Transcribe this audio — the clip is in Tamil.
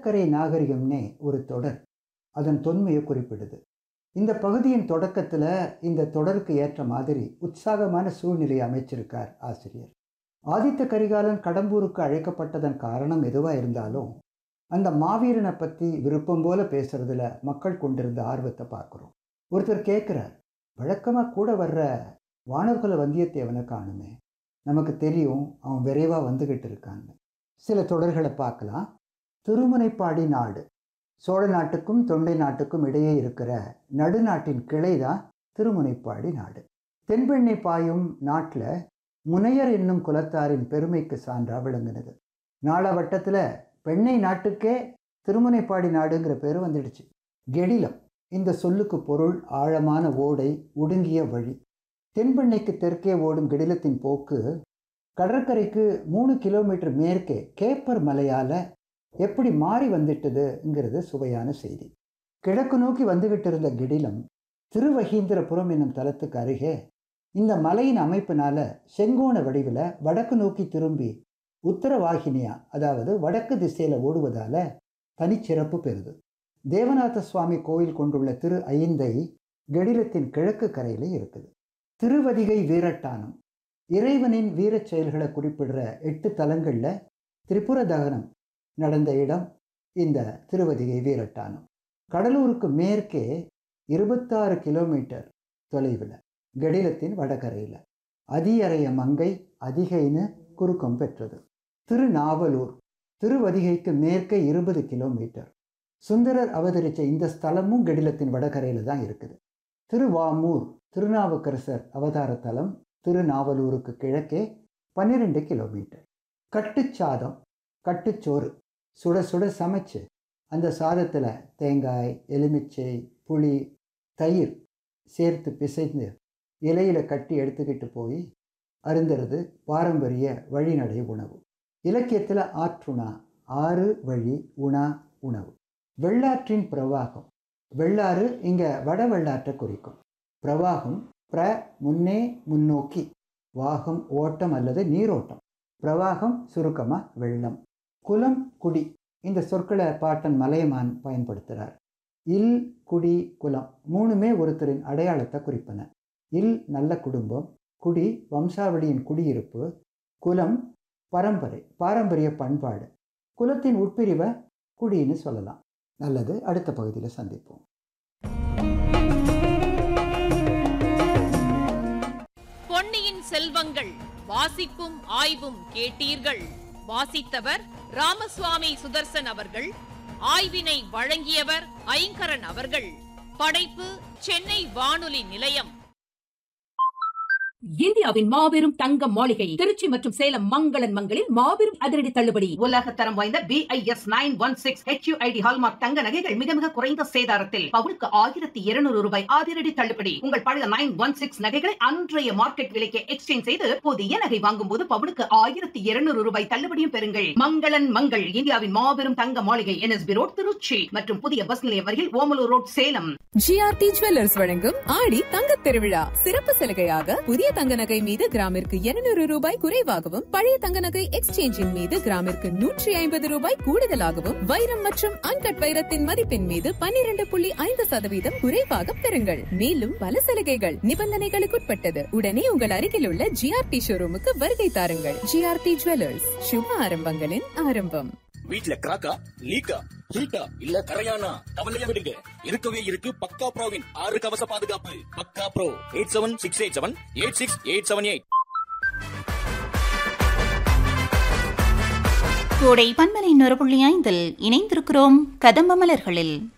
கடற்கரை நாகரிகம்னே ஒரு தொடர் அதன் தொன்மையை குறிப்பிடுது இந்த பகுதியின் தொடக்கத்தில் இந்த தொடருக்கு ஏற்ற மாதிரி உற்சாகமான சூழ்நிலையை அமைச்சிருக்கார் ஆசிரியர் ஆதித்த கரிகாலன் கடம்பூருக்கு அழைக்கப்பட்டதன் காரணம் எதுவாக இருந்தாலும் அந்த மாவீரனை பற்றி விருப்பம் போல பேசுறதுல மக்கள் கொண்டிருந்த ஆர்வத்தை பார்க்குறோம் ஒருத்தர் கேட்குறார் வழக்கமாக கூட வர்ற வானர்குல வந்தியத்தேவனை காணுமே நமக்கு தெரியும் அவன் விரைவாக வந்துக்கிட்டு இருக்கான்னு சில தொடர்களை பார்க்கலாம் திருமுனைப்பாடி நாடு சோழ நாட்டுக்கும் தொண்டை நாட்டுக்கும் இடையே இருக்கிற நடுநாட்டின் கிளை தான் திருமுனைப்பாடி நாடு தென்பெண்ணை பாயும் நாட்டில் முனையர் என்னும் குலத்தாரின் பெருமைக்கு சான்றா விளங்குனது நாளவட்டத்தில் பெண்ணை நாட்டுக்கே திருமுனைப்பாடி நாடுங்கிற பேர் வந்துடுச்சு கெடிலம் இந்த சொல்லுக்கு பொருள் ஆழமான ஓடை ஒடுங்கிய வழி தென்பெண்ணைக்கு தெற்கே ஓடும் கெடிலத்தின் போக்கு கடற்கரைக்கு மூணு கிலோமீட்டர் மேற்கே கேப்பர் மலையால் எப்படி மாறி வந்துட்டதுங்கிறது சுவையான செய்தி கிழக்கு நோக்கி வந்துகிட்டு இருந்த கெடிலம் திருவகீந்திரபுரம் என்னும் தலத்துக்கு அருகே இந்த மலையின் அமைப்பினால செங்கோண வடிவில் வடக்கு நோக்கி திரும்பி உத்தரவாகினியா அதாவது வடக்கு திசையில் ஓடுவதால தனிச்சிறப்பு பெறுது தேவநாத சுவாமி கோயில் கொண்டுள்ள திரு ஐந்தை கெடிலத்தின் கிழக்கு கரையில் இருக்குது திருவதிகை வீரட்டானம் இறைவனின் வீரச் செயல்களை குறிப்பிடுற எட்டு தலங்களில் திரிபுர தகனம் நடந்த இடம் இந்த திருவதிகை வீரட்டானம் கடலூருக்கு மேற்கே இருபத்தாறு கிலோமீட்டர் தொலைவில் கடிலத்தின் வடகரையில் அதியறைய மங்கை அதிகைன்னு குறுக்கம் பெற்றது திருநாவலூர் திருவதிகைக்கு மேற்கே இருபது கிலோமீட்டர் சுந்தரர் அவதரித்த இந்த ஸ்தலமும் கடிலத்தின் வடகரையில் தான் இருக்குது திருவாமூர் திருநாவுக்கரசர் அவதார தலம் திருநாவலூருக்கு கிழக்கே பன்னிரெண்டு கிலோமீட்டர் கட்டுச்சாதம் கட்டுச்சோறு சுட சுட சமைச்சு அந்த சாதத்தில் தேங்காய் எலுமிச்சை புளி தயிர் சேர்த்து பிசைந்து இலையில் கட்டி எடுத்துக்கிட்டு போய் அருந்துறது பாரம்பரிய வழிநடை உணவு இலக்கியத்தில் ஆற்றுணா ஆறு வழி உணா உணவு வெள்ளாற்றின் பிரவாகம் வெள்ளாறு இங்கே வட வெள்ளாற்றை குறிக்கும் பிரவாகம் பிர முன்னே முன்னோக்கி வாகம் ஓட்டம் அல்லது நீரோட்டம் பிரவாகம் சுருக்கமாக வெள்ளம் குலம் குடி இந்த சொற்களை பாட்டன் மலையமான் பயன்படுத்துகிறார் இல் குடி குலம் மூணுமே ஒருத்தரின் அடையாளத்தை குறிப்பன இல் நல்ல குடும்பம் குடி வம்சாவளியின் குடியிருப்பு குலம் பரம்பரை பாரம்பரிய பண்பாடு குலத்தின் உட்பிரிவை குடின்னு சொல்லலாம் நல்லது அடுத்த பகுதியில் சந்திப்போம் பொன்னியின் செல்வங்கள் வாசிப்பும் ஆய்வும் கேட்டீர்கள் வாசித்தவர் ராமசுவாமி சுதர்சன் அவர்கள் ஆய்வினை வழங்கியவர் ஐங்கரன் அவர்கள் படைப்பு சென்னை வானொலி நிலையம் இந்தியாவின் மாபெரும் தங்க மாளிகை திருச்சி மற்றும் சேலம் மங்களன் மங்களில் மாபெரும் அதிரடி தள்ளுபடி உலக தரம் வாய்ந்த BIS nine one six HUID hallmark தங்க நகைகள் மிக மிக குறைந்த சேதாரத்தில் பவுனுக்கு ஆயிரத்தி இருநூறு ரூபாய் அதிரடி தள்ளுபடி உங்கள் பழைய நைன் ஒன் சிக்ஸ் நகைகளை அன்றைய மார்க்கெட் விலைக்கு எக்ஸ்சேஞ்ச் செய்து புதிய நகை வாங்கும் போது பவுனுக்கு ஆயிரத்தி இருநூறு ரூபாய் தள்ளுபடியும் பெறுங்கள் மங்களன் மங்கள் இந்தியாவின் மாபெரும் தங்க மாளிகை என்எஸ்பி ரோட் திருச்சி மற்றும் புதிய பஸ் நிலையம் அருகில் Omalur road Salem GRT jewellers வழங்கும் ஆடி தங்கத் திருவிழா சிறப்பு சலுகையாக புதிய தங்க நகை மீது கிராமிற்கு இருநூறு ரூபாய் குறைவாகவும் பழைய தங்க நகை எக்ஸ்சேஞ்சின் மீது கிராமிற்கு நூற்றி ஐம்பது ரூபாய் கூடுதலாகவும் வைரம் மற்றும் அன்கட் வைரத்தின் மதிப்பின் மீது பன்னிரண்டு புள்ளி ஐந்து சதவீதம் குறைவாக பெறுங்கள் மேலும் பல சலுகைகள் நிபந்தனைகளுக்குட்பட்டது உடனே உங்கள் அருகில் உள்ள ஜிஆர்டி ஷோரூமுக்கு வருகை தாருங்கள் ஜிஆர்டி ஜுவல்லர்ஸ் சுப ஆரம்பங்களின் ஆரம்பம் வீட்ல கிராக்கா லீக்கா ஹீட்டா இல்ல கரையானா கவலைய விடுங்க இருக்கவே இருக்கு பக்கா ப்ரோவின் ஆறு கவச பாதுகாப்பு பக்கா pro eight seven six eight seven eight six eight seven eight கோடை பன்மலை நொறு புள்ளி ஐந்தில் இணைந்திருக்கிறோம் கதம்ப மலர்களில்